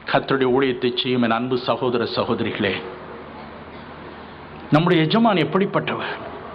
கர்த்தருடைய ஊழியத்தை செய்யும் என் அன்பு சகோதர சகோதரிகளே நம்முடைய எஜமான் எப்படிப்பட்டவர்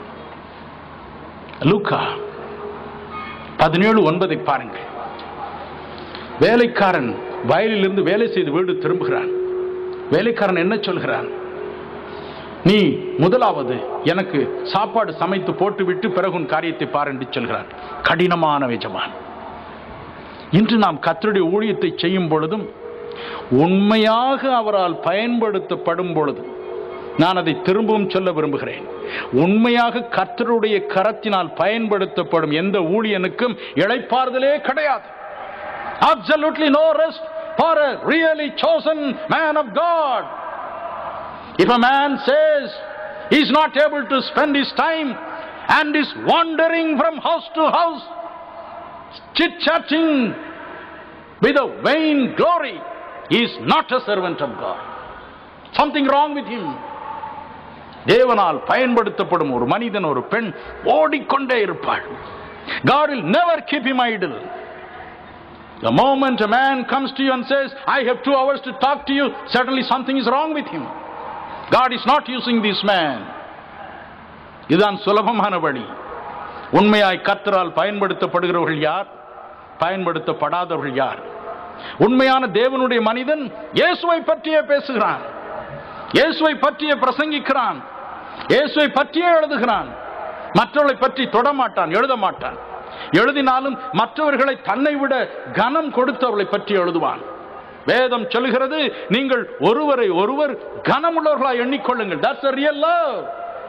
லூக்கா பதினேழு ஒன்பதை பாருங்கள் வேலைக்காரன் வயலிலிருந்து வேலை செய்து வீடு திரும்புகிறான் வேலைக்காரன் என்ன சொல்கிறான் நீ முதலாவது எனக்கு சாப்பாடு சமைத்து போட்டுவிட்டு பிறகு உன் காரியத்தை பார் என்று சொல்கிறான் கடினமான எஜமான் இன்று நாம் கர்த்தருடைய ஊழியத்தை செய்யும் பொழுதும் உண்மையாக அவரால் பயன்படுத்தப்படும் பொழுது நான் அதை திரும்பவும் சொல்ல விரும்புகிறேன் உண்மையாக கர்த்தருடைய கரத்தினால் பயன்படுத்தப்படும் எந்த ஊழியனுக்கும் இளைப்பாறுதலே கிடையாது absolutely no rest for a really chosen man of God. If a man says he is not able to spend his time and is wandering from house to house, chit chatting with a vain glory, he is not a servant of God. Something wrong with him. தேவனால் பயன்படுத்தப்படும் ஒரு மனிதன் ஒரு பெண் ஓடிக்கொண்டே இருப்பாள் God will never keep him idle. The moment a man comes to you and says, I have two hours to talk to you, certainly something is wrong with him. God is not using this man. இதுதான் சுலபமான வழி உண்மையாய் கத்தரால் பயன்படுத்தப்படுகிறவர்கள் யார் பயன்படுத்தப்படாதவர்கள் யார் உண்மையான தேவனுடைய மனிதன் இயேசுவை பற்றியே பேசுகிறான் இயேசுவை பற்றியே பிரசங்கிக்கிறான் இயேசுவை பற்றியே எழுதுகிறான் மற்றவர்களை பற்றி தொடமாட்டான் எழுத மாட்டான் எழுதினாலும் மற்றவர்களை தன்னை விட கனம் கொடுத்தவர்களை பற்றி எழுதுவான் வேதம் சொல்கிறது நீங்கள் ஒருவரை ஒருவர் கனமுள்ளவர்களாய் எண்ணிக்கொள்ளுங்கள் that's a real love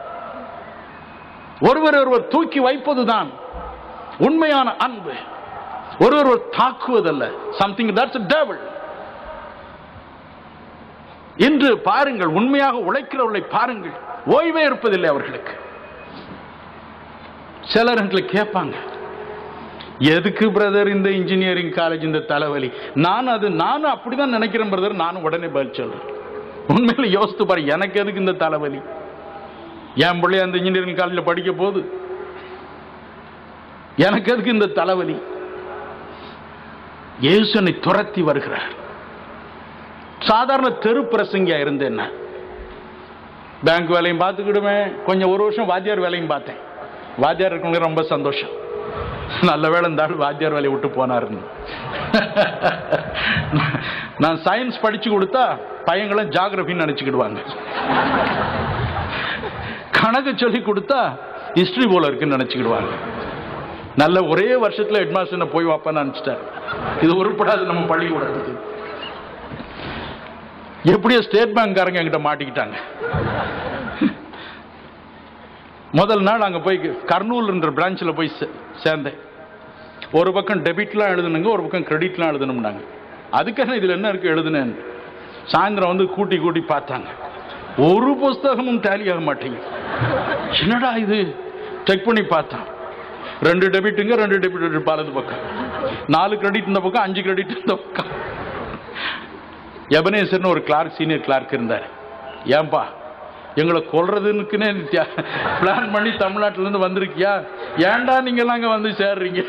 ஒருவர் ஒருவர் தூக்கி வைப்பதுதான் உண்மையான அன்பு ஒருவர் ஒருவர் தாக்குவதல்ல சம்திங் தட்ஸ் devil இன்று பாருங்கள் உண்மையாக உழைக்கிறவர்களை பாருங்கள் ஓய்வே இருப்பதில்லை அவர்களுக்கு சிலர் எங்களை கேட்பாங்க எதுக்கு பிரதர் இந்த இன்ஜினியரிங் காலேஜ் இந்த தலைவலி நான் அது நானும் அப்படிதான் நினைக்கிறேன் பிரதர் நானும் உடனே பதில் சொல்றேன் உண்மையில யோசித்து பாரு எனக்கு எதுக்கு இந்த தலைவலி என் பிள்ளை அந்த இன்ஜினியரிங் காலேஜில் படிக்க போகுது எனக்கு எதுக்கு இந்த தலைவலி இயேசு என்னை துரத்தி வருகிறார் சாதாரண தெரு பிரசங்கியா இருந்தேன் நான். பேங்க் வேலையும் பார்த்துக்கிடுவேன் கொஞ்சம் ஒரு வருஷம் வாத்தியார் வேலையும் பார்த்தேன் வாத்தியார் இருக்கவங்க ரொம்ப சந்தோஷம் நல்ல வேலை இந்த ஆள் வாத்தியார் வேலையை விட்டு போனாருன்னு நான் சயின்ஸ் படிச்சு கொடுத்தா பையங்களும் ஜாகிரபின்னு நினைச்சுக்கிடுவாங்க கணக்கு சொல்லி கொடுத்தா ஹிஸ்டரி போல இருக்குன்னு நினைச்சுக்கிடுவாங்க நல்ல ஒரே வருஷத்துல ஹெட்மாஸ்டர் போய் வாப்பான்னு நினைச்சிட்டார் இது உருப்படாது நம்ம பள்ளிக்கூடத்துக்கு எப்படியோ ஸ்டேட் பேங்க்காரங்க என்கிட்ட மாட்டிக்கிட்டாங்க முதல் நாள் அங்கே போய் கர்னூல்ன்ற பிரான்ச்சில் போய் சே- சேர்ந்தேன் ஒரு பக்கம் டெபிட்லாம் எழுதணுங்க ஒரு பக்கம் கிரெடிட்லாம் எழுதணும்னாங்க அதுக்கான இதில் என்ன இருக்கு எழுதுனேன் சாயந்தரம் வந்து கூட்டி கூட்டி பார்த்தாங்க ஒரு புஸ்தகமும் டேலி ஆக மாட்டேங்குது என்னடா இது செக் பண்ணி பார்த்தான் ரெண்டு டெபிட்டுங்க ரெண்டு டெபிட் பாலது பக்கம் நாலு கிரெடிட் இந்த பக்கம் அஞ்சு கிரெடிட் இந்த பக்கம் எபனேசர்னு ஒரு கிளார்க் சீனியர் கிளார்க் இருந்தார் ஏன்பா எங்களை கொல்றதுக்குன்னே பிளான் பண்ணி தமிழ்நாட்டுல இருந்து வந்திருக்கியா ஏன்டா நீங்க எல்லாம் அங்க வந்து சேர்றீங்க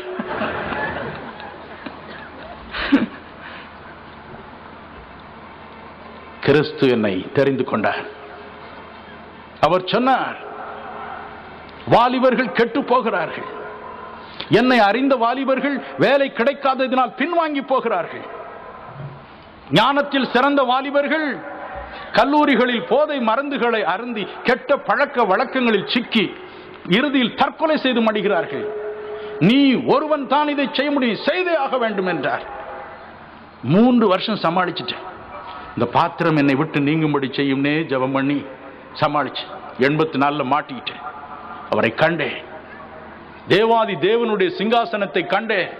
கிறிஸ்து என்னை தெரிந்து கொண்டார் அவர் சொன்னார் வாலிபர்கள் கெட்டு போகிறார்கள் என்னை அறிந்த வாலிபர்கள் வேலை கிடைக்காததினால் பின்வாங்கி போகிறார்கள் ஞானத்தில் சிறந்த வாலிபர்கள் கல்லூரிகளில் போதை மருந்துகளை அருந்தி கெட்ட பழக்க வழக்கங்களில் சிக்கி இறுதியில் தற்கொலை செய்து மடிகிறார்கள் நீ ஒருவன் தான் இதை செய்ய முடியும் செய்தே ஆக வேண்டும் என்றார் மூன்று வருஷம் சமாளிச்சிட்டேன் இந்த பாத்திரம் என்னை விட்டு நீங்கும்படி செய்யும்னே ஜெபம் பண்ணி சமாளிச்சு எண்பத்தி நாலுல மாட்டிக்கிட்டேன் அவரை கண்டேன் தேவாதி தேவனுடைய சிங்காசனத்தை கண்டேன்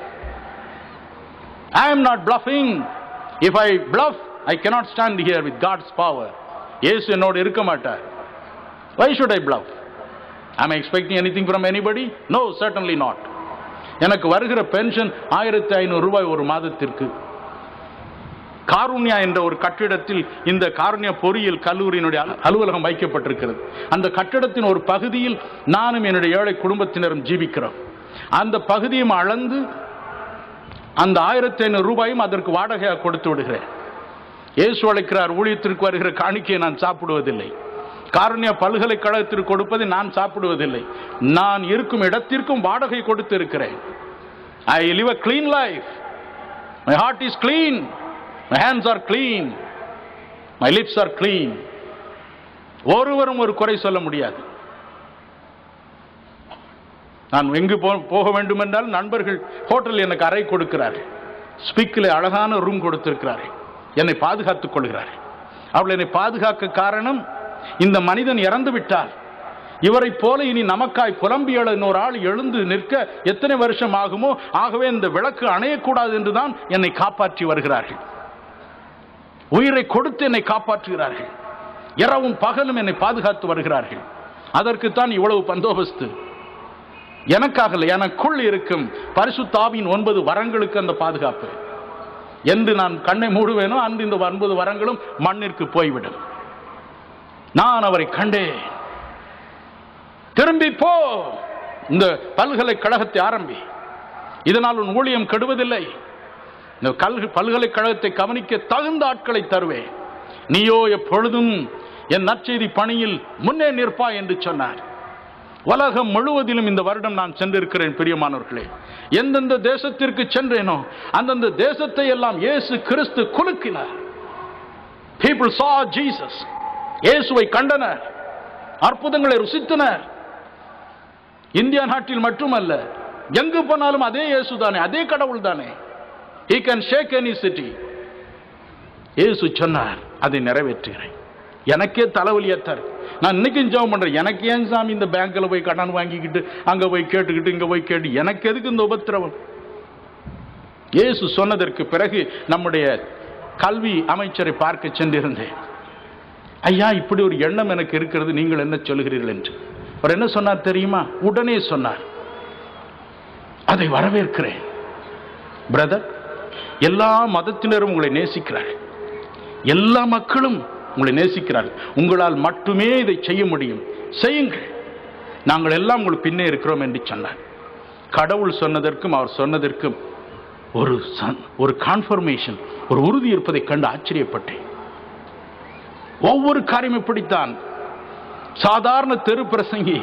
I am not bluffing. If I bluff, I cannot stand here with God's power. இயேசு என்னோடு இருக்க மாட்டார் Why should I bluff? Am I expecting anything from anybody? No, certainly not. எனக்கு வருகிற பென்ஷன் ஆயிரத்தி ஐநூறு ரூபாய் ஒரு மாதத்திற்கு காருண்யா என்ற ஒரு கட்டிடத்தில் இந்த காருண்யா பொறியியல் கல்லூரியினுடைய அலு- அலுவலகம் வைக்கப்பட்டிருக்கிறது அந்த கட்டிடத்தின் ஒரு பகுதியில் நானும் என்னுடைய ஏழை குடும்பத்தினரும் ஜீவிக்கிறோம் அந்த பகுதியும் அளந்து அந்த ஆயிரத்தி ஐநூறு ரூபாயும் அதற்கு வாடகையாக கொடுத்து விடுகிறேன் இயேசு அழைக்கிறார் ஊழியத்திற்கு வருகிற காணிக்கையை நான் சாப்பிடுவதில்லை காருண்ய பல்கலைக்கழகத்திற்கு கொடுப்பதை நான் சாப்பிடுவதில்லை நான் இருக்கும் இடத்திற்கும் வாடகை கொடுத்து இருக்கிறேன் I live a clean life my heart is clean my hands are clean my lips are clean ஒருவரும் ஒரு குறை சொல்ல முடியாது நான் எங்கு போ- போக வேண்டும் என்றால் நண்பர்கள் ஹோட்டல் எனக்கு அறை கொடுக்கிறார்கள் ஸ்பீக்கில் அழகான ரூம் கொடுத்திருக்கிறார்கள் என்னை பாதுகாத்துக் கொள்கிறார்கள் அவள் என்னை காக்க காரணம் இந்த மனிதன் இறந்து விட்டால் இவரைப் போல இனி நமக்காய் புலம்பி எழ இன்னொரு ஆள் எழுந்து நிற்க எத்தனை வருஷம் ஆகுமோ ஆகவே இந்த விளக்கு அணையக்கூடாது என்றுதான் என்னை காப்பாற்றி வருகிறார்கள் உயிரை கொடுத்து என்னை காப்பாற்றுகிறார்கள் இரவும் பகலும் என்னை பாதுகாத்து வருகிறார்கள் அதற்குத்தான் இவ்வளவு பந்தோபஸ்து எனக்காக இல்லை, எனக்குள் இருக்கும் பரிசுத்தாவின் ஒன்பது வரங்களுக்கு அந்த பாதுகாப்பு என்று நான் கண்ணை மூடுவேனோ அன்று இந்த ஒன்பது வரங்களும் மண்ணிற்கு போய்விடும் நான் அவரை கண்டேன் திரும்பி போ இந்த பல்கலைக்கழகத்தை ஆரம்பி இதனால் உன் ஊழியம் கெடுவதில்லை இந்த கல் பல்கலைக்கழகத்தை கவனிக்க தகுந்த ஆட்களை தருவேன் நீயோ எப்பொழுதும் என் நற்செய்தி பணியில் முன்னே நிற்பாய் என்று சொன்னார் உலகம் முழுவதிலும் இந்த வருடம் நான் சென்றிருக்கிறேன் பிரியமானவர்களே எந்தெந்த தேசத்திற்கு சென்றேனோ அந்தந்த தேசத்தை எல்லாம் இயேசு கிறிஸ்து குலுக்கினார் people saw Jesus இயேசுவை கண்டனர் அற்புதங்களை ருசித்தனர் இந்தியா நாட்டில் மட்டுமல்ல எங்கு போனாலும் அதே இயேசு தானே அதே கடவுள் தானே he can shake any city இயேசு சொன்னார் அதை நிறைவேற்றுகிறேன் எனக்கே தலைவலியத்தார் நான் இன்னைக்கும் ஜெபம் பண்றேன் எனக்கு ஏன் சாமி இந்த பேங்க்ல போய் கடன் வாங்கிக்கிட்டு அங்க போய் கேட்டுக்கிட்டு இங்க போய் கேட்டு எனக்கு எதுக்கு இந்த உபத்திரவம் இயேசு சொன்னதற்கு பிறகு நம்முடைய கல்வி அமைச்சரை பார்க்க சென்றிருந்தேன் ஐயா இப்படி ஒரு எண்ணம் எனக்கு இருக்கிறது நீங்கள் என்ன சொல்கிறீர்கள் என்று அவர் என்ன சொன்னார் தெரியுமா உடனே சொன்னார் அதை வரவேற்கிறேன் பிரதர் எல்லா மதத்தினரும் உங்களை நேசிக்கிறார்கள் எல்லா மக்களும் உங்களை நேசிக்கிறார்கள் உங்களால் மட்டுமே இதை செய்ய முடியும் செய்யுங்கள் நாங்கள் எல்லாம் உங்களுக்கு பின்னே இருக்கிறோம் என்று சொன்னார் கடவுள் சொன்னதற்கும் அவர் சொன்னதற்கும் ஒரு சன்- ஒரு கான்ஃபர்மேஷன் ஒரு உறுதி இருப்பதைக் கண்டு ஆச்சரியப்பட்டேன் ஒவ்வொரு காரியம் இப்படித்தான் சாதாரண தெரு பிரசங்கி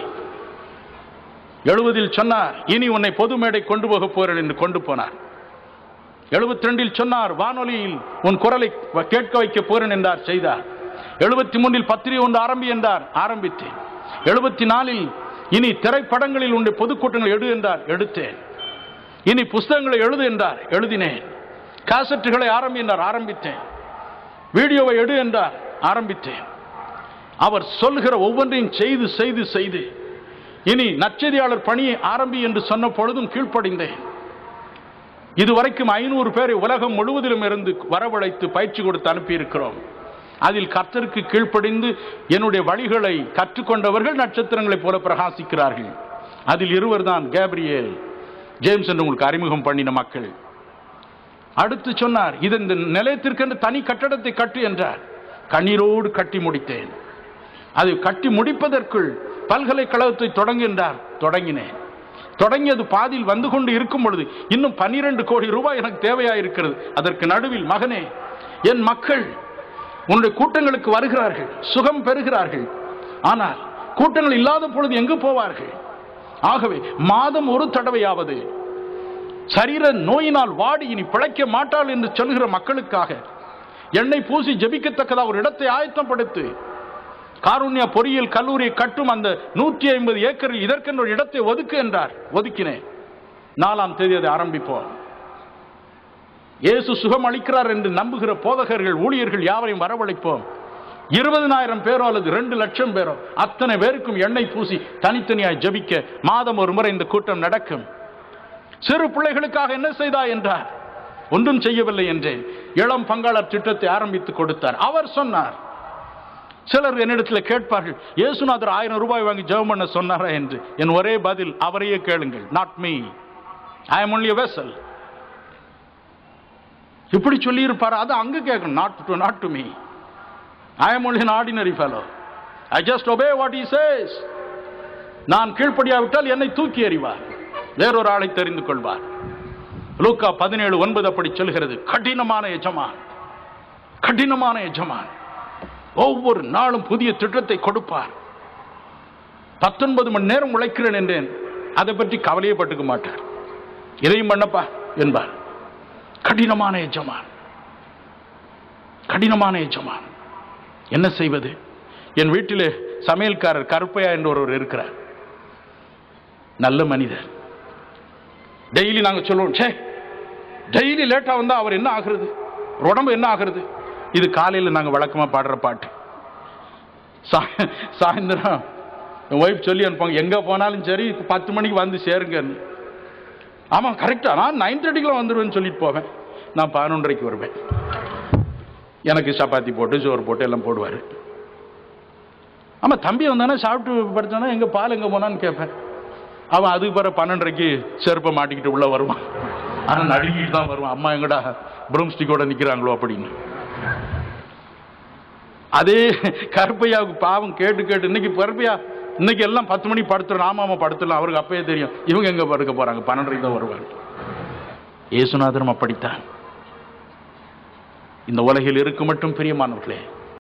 எழுபதில் சொன்னார் இனி உன்னை பொது மேடை கொண்டு போக போறேன் என்று கொண்டு போனார் எழுபத்தி ரெண்டில் சொன்னார் வானொலியில் உன் குரலை வ- கேட்க வைக்க போறேன் என்றார் செய்தார் எழுபத்தி மூன்றில் பத்திரிகை ஒன்று ஆரம்பி என்றார் ஆரம்பித்தேன் எழுபத்தி நாலில் இனி திரைப்படங்களில் உன்னுடைய பொதுக்கூட்டங்கள் எடு என்றார் எடுத்தேன் இனி புஸ்தகங்களை எழுது என்றார் எழுதினேன் காசட்டுகளை ஆரம்பி என்றார் ஆரம்பித்தேன் வீடியோவை எடு என்றார் ஆரம்பித்தேன் அவர் சொல்கிற ஒவ்வொன்றையும் செய்து செய்து செய்து இனி நற்செய்தியாளர் பணியை ஆரம்பி என்று சொன்ன பொழுதும் கீழ்ப்படிந்தேன் இதுவரைக்கும் ஐநூறு பேரை உலகம் முழுவதிலும் இருந்து வரவழைத்து பயிற்சி கொடுத்து அனுப்பியிருக்கிறோம் அதில் கர்த்தருக்கு கீழ்ப்படிந்து என்னுடைய வழிகளை கற்றுக்கொண்டவர்கள் நட்சத்திரங்களைப் போல பிரகாசிக்கிறார்கள் அதில் இருவர் தான் கேப்ரியேல் ஜேம்ஸ் என்று உங்களுக்கு அறிமுகம் பண்ணின மக்கள் அடுத்து சொன்னார் இது இந்த நிலையத்திற்கென்று தனி கட்டடத்தை கட்டு என்றார் கண்ணீரோடு கட்டி முடித்தேன் அதை கட்டி முடிப்பதற்குள் பல்கலைக்கழகத்தை தொடங்குகின்றார் தொடங்கினேன் தொடங்கியது பாதியில் வந்து கொண்டு இருக்கும் பொழுது இன்னும் பன்னிரண்டு கோடி ரூபாய் எனக்கு தேவையாயிருக்கிறது அதற்கு நடுவில் மகனே என் மக்கள் உன்னுடைய கூட்டங்களுக்கு வருகிறார்கள் சுகம் பெறுகிறார்கள் ஆனால் கூட்டங்கள் இல்லாத பொழுது எங்கு போவார்கள் ஆகவே மாதம் ஒரு தடவையாவது சரீர நோயினால் வாடி இனி பிழைக்க மாட்டாள் என்று சொல்கிற மக்களுக்காக எண்ணெய் பூசி ஜெபிக்கத்தக்கதா ஒரு இடத்தை ஆயத்தப்படுத்து காருண்யா பொறியியல் கல்லூரியை கட்டும் அந்த நூற்றி ஐம்பது ஏக்கரில் இதற்கென்று ஒரு இடத்தை ஒதுக்கு என்றார் ஒதுக்கினேன் நாலாம் தேதி அதை ஆரம்பிப்போம் இயேசு சுகம் அளிக்கிறார் என்று நம்புகிற போதகர்கள் ஊழியர்கள் யாவரையும் வரவழைப்போம் இருபதனாயிரம் பேரோ அல்லது ரெண்டு லட்சம் பேரோ அத்தனை பேருக்கும் எண்ணெய் பூசி தனித்தனியாய் ஜெபிக்க மாதம் ஒரு முறை இந்த கூட்டம் நடக்கும் சிறு பிள்ளைகளுக்காக என்ன செய்தாய் என்றார் ஒன்றும் செய்யவில்லை என்றேன் இளம் பங்காளர் திட்டத்தை ஆரம்பித்து கொடுத்தார் அவர் சொன்னார் சிலர் என்னிடத்தில் கேட்பார்கள் இயேசுநாதர் ஆயிரம் ரூபாய் வாங்கி ஜெபம் பண்ண சொன்னாரா என்று என் ஒரே பதில் அவரையே கேளுங்கள் not me I am only vessel இப்படி சொல்லி இருப்பார் அது அங்க கேட்கணும் not to not to me I am only ordinary fellow I just obey what he says நான் கீழ்ப்படியாவிட்டால் என்னை தூக்கி எறிவார் வேறொரு ஆளை தெரிந்து கொள்வார் லூக்கா பதினேழு ஒன்பது அப்படி சொல்கிறது கடினமான எஜமான் கடினமான எஜமான் ஒவ்வொரு நாளும் புதிய திட்டத்தை கொடுப்பார் பத்தொன்பது மணி நேரம் உழைக்கிறேன் என்றேன் அதை பற்றி கவலையே பட்டுக்க மாட்டார் இதையும் பண்ணப்பா என்பார் கடினமான எஜமான் கடினமான எஜமான் என்ன செய்வது என் வீட்டிலே சமையல்காரர் கருப்பையா என்று ஒருவர் இருக்கிறார் நல்ல மனிதர் டெய்லி நாங்க சொல்லுவோம் சே டெய்லி லேட்டா வந்தா அவர் என்ன ஆகுறது அவர் உடம்பு என்ன ஆகுறது இது காலையில நாங்க வழக்கமா பாடுற பாட்டு சா- சாயந்தரம் என் ஒய்ஃப் சொல்லி அனுப்பாங்க எங்க போனாலும் சரி பத்து மணிக்கு வந்து சேருங்கன்னு ஆமா கரெக்டா நான் நைன் தேர்ட்டிக்கெல்லாம் வந்துடுவேன்னு சொல்லிட்டு போவேன் நான் பதினொன்றரைக்கு வருவேன் எனக்கு சப்பாத்தி போட்டு சோறு போட்டு எல்லாம் போடுவார் ஆமா தம்பி வந்தானே சாப்பிட்டு படுத்தானே எங்க பால் எங்க போனான்னு கேட்பேன் அவன் அதுக்கு பிறகு பன்னெண்டரைக்கு செருப்பை மாட்டிக்கிட்டு உள்ள வருவான் ஆனா நடுங்கிட்டு தான் வருவான் அம்மா எங்கடா ப்ரூம் ஸ்டிக்கோட நிக்கிறாங்களோ அப்படின்னு அதே கருப்பையாவுக்கு பாவம் கேட்டு கேட்டு இன்னைக்கு கருப்பையா இன்னைக்கு எல்லாம் பத்து மணிக்கு படுத்துறோம் ஆமா ஆமா படுத்துடலாம் அவருக்கு அப்பயே தெரியும் இவங்க எங்க படுக்க போறாங்க பன்னெண்டரைக்கு தான் வருவாங்க இயேசுநாதரும் அப்படித்தான் இந்த உலகில் இருக்கு மட்டும் பிரியமானவர்களே